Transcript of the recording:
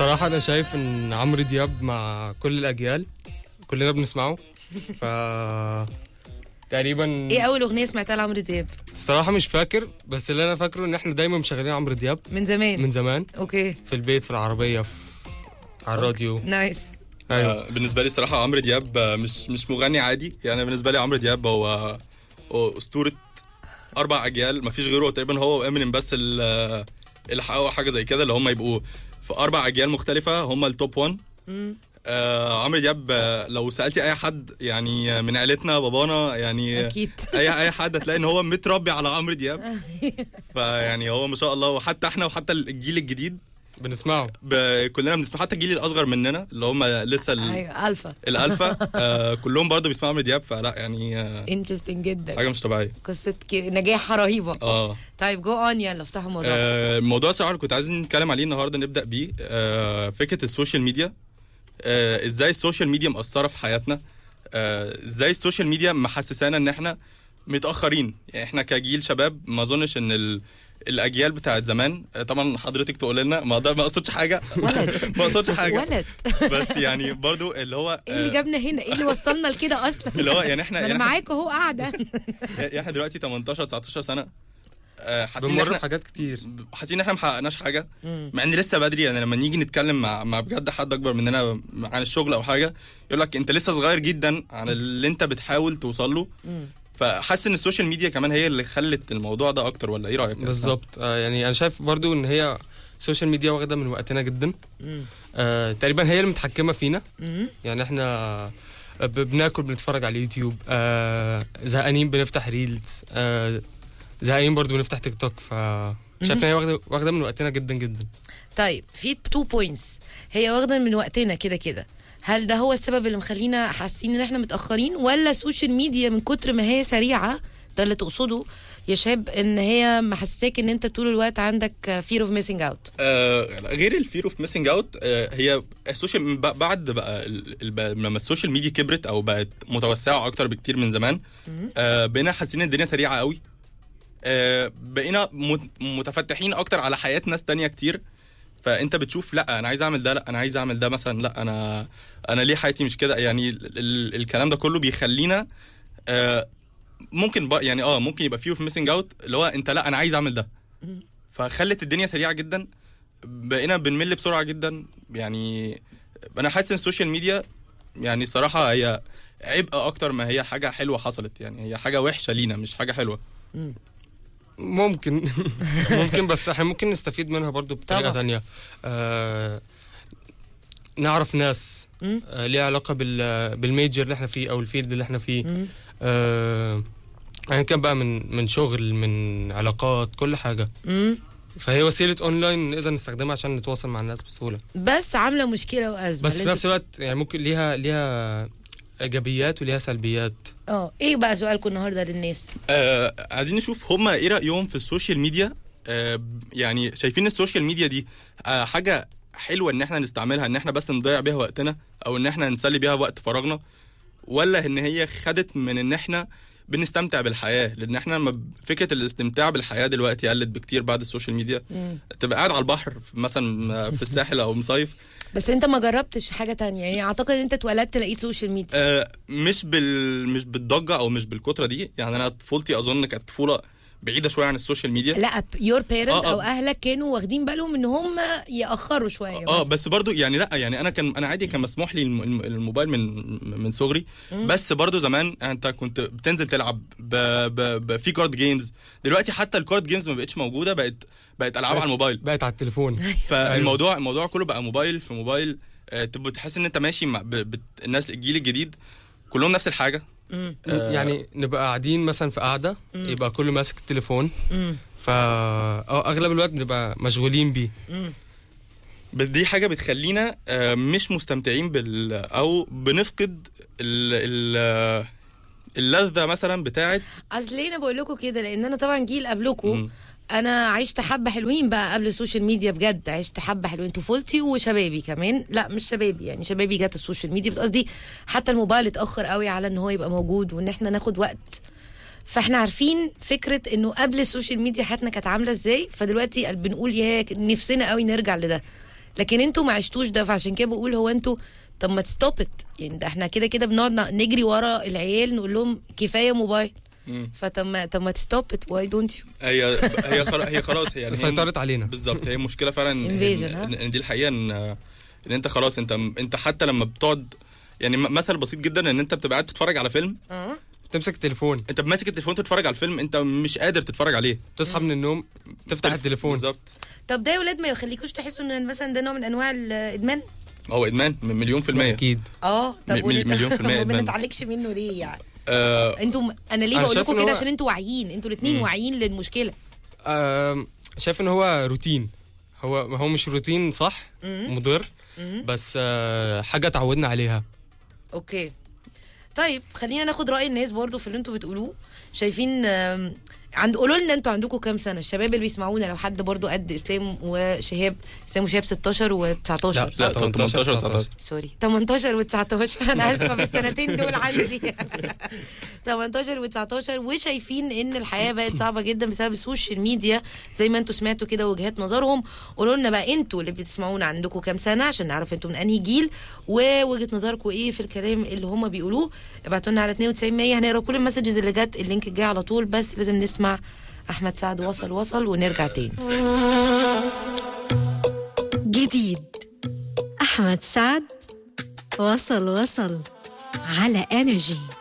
الصراحة أنا شايف إن عمرو دياب مع كل الأجيال كلنا بنسمعه ف تقريبا ايه اول اغنيه سمعتها لعمرو دياب الصراحة مش فاكر بس اللي أنا فاكره إن إحنا دايما مشغلين عمرو دياب من زمان من زمان اوكي في البيت في العربية في على الراديو نايس أيوه آه، بالنسبه لي الصراحه عمرو دياب آه، مش مش مغني عادي يعني بالنسبه لي عمرو دياب هو هو اسطوره اربع اجيال مفيش غيره تقريبا هو وامينيم بس ال- اللي حققوا حاجه زي كده اللي هم يبقوا في اربع اجيال مختلفه هم التوب 1 آه عمرو دياب آه، لو سالتي اي حد يعني آه، من عيلتنا بابانا يعني آه، اكيد اي اي حد هتلاقي ان هو متربي على عمرو دياب فيعني هو ما شاء الله وحتى احنا وحتى الجيل الجديد بنسمعه ب- كلنا بنسمع حتى الجيل الاصغر مننا اللي هم لسه ال- ايوه الفا الالفا آه كلهم برضه بيسمعوا عمرو دياب فلا يعني آه انترستنج جدا حاجه مش طبيعيه قصه ك- نجاح رهيبه اه طيب جو اون يلا افتحوا الموضوع آه، الموضوع صراحه كنت عايز نتكلم عليه النهارده نبدا بيه آه فكره السوشيال ميديا آه ازاي السوشيال ميديا مأثره في حياتنا آه ازاي السوشيال ميديا محسسانا ان احنا متاخرين يعني احنا كجيل شباب ما اظنش ان ال الاجيال بتاعت زمان آه، طبعا حضرتك تقول لنا ما ده ما قصدش حاجه ولد ما قصدش حاجه ولد بس يعني برضو اللي هو ايه اللي آه، جابنا هنا ايه اللي وصلنا لكده اصلا اللي هو يعني احنا ما انا يعني احنا, معاك اهو قاعده يعني احنا دلوقتي 18 19 سنه آه، حاسين ان بنمر احنا بحاجات كتير حاسين ان احنا ما حققناش حاجه مع ان لسه بدري يعني لما نيجي نتكلم مع مع بجد حد اكبر مننا عن الشغل او حاجه يقول لك انت لسه صغير جدا عن اللي انت بتحاول توصل له فحاسس ان السوشيال ميديا كمان هي اللي خلت الموضوع ده اكتر ولا ايه رايك بالظبط آه يعني أنا شايف برضو إن هي السوشيال ميديا واخدة من وقتنا جدا آه تقريبا هي اللي متحكمة فينا يعني احنا ب- بناكل بنتفرج على اليوتيوب آه زهقانين بنفتح ريلز آه زهقانين برضو بنفتح تيك توك ف شايف ان هي واخده واخده من وقتنا جدا جدا طيب في تو بوينتس هي واخده من وقتنا كده كده هل ده هو السبب اللي مخلينا حاسين ان احنا متاخرين ولا السوشيال ميديا من كتر ما هي سريعه ده اللي تقصده يا شاب ان هي محسساك ان انت طول الوقت عندك فير اوف ميسنج اوت آه غير الفير اوف ميسنج اوت هي السوشيال ب- بعد بقى ال- ال- لما السوشيال ميديا كبرت او بقت متوسعه اكتر بكتير من زمان آه بقينا حاسين ان الدنيا سريعه قوي آه بقينا مت- متفتحين اكتر على حياه ناس تانية كتير فانت بتشوف لا انا عايز اعمل ده لا انا عايز اعمل ده مثلا لا انا انا ليه حياتي مش كده يعني ال- ال- الكلام ده كله بيخلينا آه ممكن بقى يعني اه ممكن يبقى فيه اوف ميسنج اوت اللي هو انت لا انا عايز اعمل ده فخلت الدنيا سريعه جدا بقينا بنمل بسرعه جدا يعني انا حاسس ان السوشيال ميديا يعني صراحه هي عبء اكتر ما هي حاجه حلوه حصلت يعني هي حاجه وحشه لينا مش حاجه حلوه ممكن ممكن بس احنا ممكن نستفيد منها برضو بطريقه طبعا. ثانيه آه نعرف ناس مم. آه ليها علاقه بال بالميجر اللي احنا فيه او الفيلد اللي احنا فيه آه يعني كان بقى من من شغل من علاقات كل حاجه مم. فهي وسيله اونلاين نقدر نستخدمها عشان نتواصل مع الناس بسهوله بس عامله مشكله وازمه بس في اللي نفس الوقت يعني ممكن ليها ليها ايجابيات وليها سلبيات انت- اه ايه بقى سؤالكم النهارده للناس آه عايزين نشوف هما ايه رايهم في السوشيال ميديا آه يعني شايفين السوشيال ميديا دي آه حاجه حلوه ان احنا نستعملها ان احنا بس نضيع بيها وقتنا او ان احنا نسلي بيها وقت فراغنا ولا ان هي خدت من ان احنا بنستمتع بالحياه لان احنا لما ب- فكره الاستمتاع بالحياه دلوقتي قلت بكتير بعد السوشيال ميديا تبقى قاعد على البحر في- مثلا في الساحل او مصيف بس انت ما جربتش حاجه تانية يعني اعتقد ان انت اتولدت لقيت سوشيال ميديا آه، مش بال مش بالضجه او مش بالكتره دي يعني انا طفولتي اظن كانت طفوله بعيده شويه عن السوشيال ميديا لا يور بيرنتس آه، آه. او اهلك كانوا واخدين بالهم ان هم ياخروا شويه اه مثلاً. بس برضو يعني لا يعني انا كان انا عادي كان مسموح لي الم- الم- الموبايل من من صغري بس برضو زمان انت كنت بتنزل تلعب ب ب ب في كارد جيمز دلوقتي حتى الكارد جيمز ما بقتش موجوده بقت بقت العاب على الموبايل بقت على التليفون فالموضوع الموضوع كله بقى موبايل في موبايل آه، تبقى تحس ان انت ماشي مع ب- بت- الناس الجيل الجديد كلهم نفس الحاجه آه، يعني نبقى قاعدين مثلا في قعده يبقى كله ماسك التليفون مم. فا اه اغلب الوقت بنبقى مشغولين بيه بس دي حاجه بتخلينا آه، مش مستمتعين بال او بنفقد ال ال اللذه مثلا بتاعت اصل ليه انا بقول لكم كده لان انا طبعا جيل قبلكم مم. انا عشت حبه حلوين بقى قبل السوشيال ميديا بجد عشت حبه حلوين طفولتي وشبابي كمان لا مش شبابي يعني شبابي جت السوشيال ميديا بس قصدي حتى الموبايل اتاخر قوي على ان هو يبقى موجود وان احنا ناخد وقت فاحنا عارفين فكره انه قبل السوشيال ميديا حياتنا كانت عامله ازاي فدلوقتي بنقول يا نفسنا قوي نرجع لده لكن انتوا ما عشتوش ده فعشان كده بقول هو انتوا طب ما تستوب ات يعني ده احنا كده كده بنقعد ن- نجري ورا العيال نقول لهم كفايه موبايل مم. فطب ما طب ما تستوب ات واي دونت يو هي هي خلاص هي خلاص هي يعني هي- سيطرت علينا بالظبط هي مشكله فعلا إن- Invasion، إن, ها؟ إن, ان دي الحقيقه ان ان انت خلاص انت انت حتى لما بتقعد يعني م- مثل بسيط جدا ان انت بتبقى قاعد تتفرج على فيلم اه تمسك التليفون انت ماسك التليفون تتفرج على الفيلم انت مش قادر تتفرج عليه تصحى من النوم تفتح التليفون بالظبط طب ده يا ولاد ما يخليكوش تحسوا ان مثلا ده نوع من انواع الادمان هو ادمان م- مليون في المية اكيد اه طب م- قولي مليون في المية ما إدمان. بنتعالجش منه ليه يعني آه انتوا انا ليه أنا بقول شايف لكم إن كده هو- عشان انتوا واعيين انتوا الاثنين واعيين للمشكله آم، شايف ان هو روتين هو هو مش روتين صح مضر بس آه، حاجه اتعودنا عليها اوكي طيب خلينا ناخد راي الناس برضو في اللي انتوا بتقولوه شايفين آم، عند قولوا لنا انتوا عندكم كام سنه الشباب اللي بيسمعونا لو حد برضو قد اسلام وشهاب اسلام وشهاب 16 و19 لا، لا 18 18 19 سوري 18 و19 انا اسفه بالسنتين دول عندي 18 و19 وشايفين ان الحياه بقت صعبه جدا بسبب السوشيال ميديا زي ما انتوا سمعتوا كده وجهات نظرهم قولوا لنا بقى انتوا اللي بتسمعونا عندكم كام سنه عشان نعرف انتوا من انهي جيل ووجهه نظركم ايه في الكلام اللي هم بيقولوه ابعتوا لنا على 92 100 هنقرا كل المسجز اللي جت اللينك الجاي على طول بس لازم نسمع احمد سعد وصل وصل ونرجع تاني جديد أحمد سعد وصل وصل على انرجي